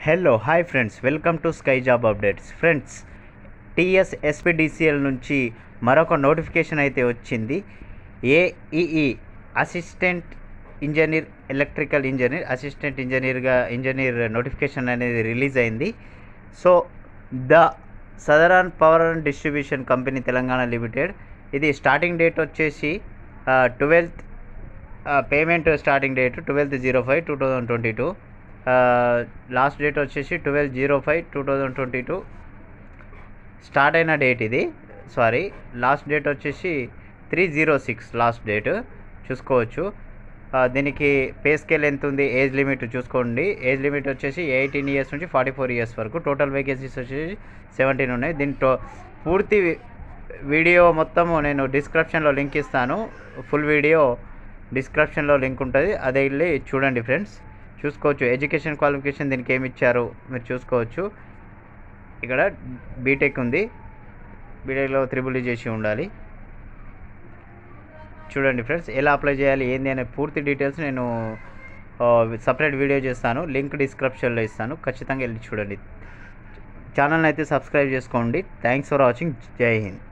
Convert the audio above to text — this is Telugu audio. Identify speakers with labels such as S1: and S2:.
S1: hello hi friends welcome to sky job updates friends TS SPDCL నుంచి మరొక నోటిఫికేషన్ అయితే వచ్చింది AEE assistant engineer electrical engineer assistant ఇంజనీర్గా ఇంజనీర్ నోటిఫికేషన్ అనేది రిలీజ్ అయింది so the southern power and distribution company Telangana limited ఇది స్టార్టింగ్ డేట్ వచ్చేసి twelfth payment starting date twelfth zero five two thousand twenty two last date వచ్చేసి twelve zero five two thousand twenty two start అయిన డేట్ ఇది సారీ లాస్ట్ డేట్ వచ్చేసి three zero six last date చూసుకోవచ్చు ఆ, దీనికి పే స్కేల్ ఎంత ఉంది ఏజ్ లిమిట్ చూసుకోండి ఏజ్ లిమిట్ వచ్చేసి ఎయిటీన్ ఇయర్స్ నుంచి ఫార్టీ ఫోర్ ఇయర్స్ వరకు టోటల్ వేకెన్సీస్ వచ్చేసి సెవెంటీన్ ఉన్నాయి దీంట్లో పూర్తి వి- వీడియో మొత్తము నేను డిస్క్రిప్షన్లో లింక్ ఇస్తాను ఫుల్ వీడియో డిస్క్రిప్షన్లో లింక్ ఉంటుంది అదే వెళ్ళి చూడండి ఫ్రెండ్స్ చూసుకోవచ్చు ఎడ్యుకేషన్ క్వాలిఫికేషన్ దీనికి ఏమి ఇచ్చారు మీరు చూసుకోవచ్చు ఇక్కడ బీటెక్ ఉంది బీటెక్లో త్రిబుల్ ఈ చేసి ఉండాలి చూడండి ఫ్రెండ్స్ ఎలా అప్లై చేయాలి ఏంది అనే పూర్తి డీటెయిల్స్ నేను సపరేట్ వీడియో చేస్తాను లింక్ డిస్క్రిప్షన్లో ఇస్తాను ఖచ్చితంగా వెళ్ళి చూడండి ఛానల్ని అయితే సబ్స్క్రైబ్ చేసుకోండి థ్యాంక్స్ ఫర్ వాచింగ్ జై హింద్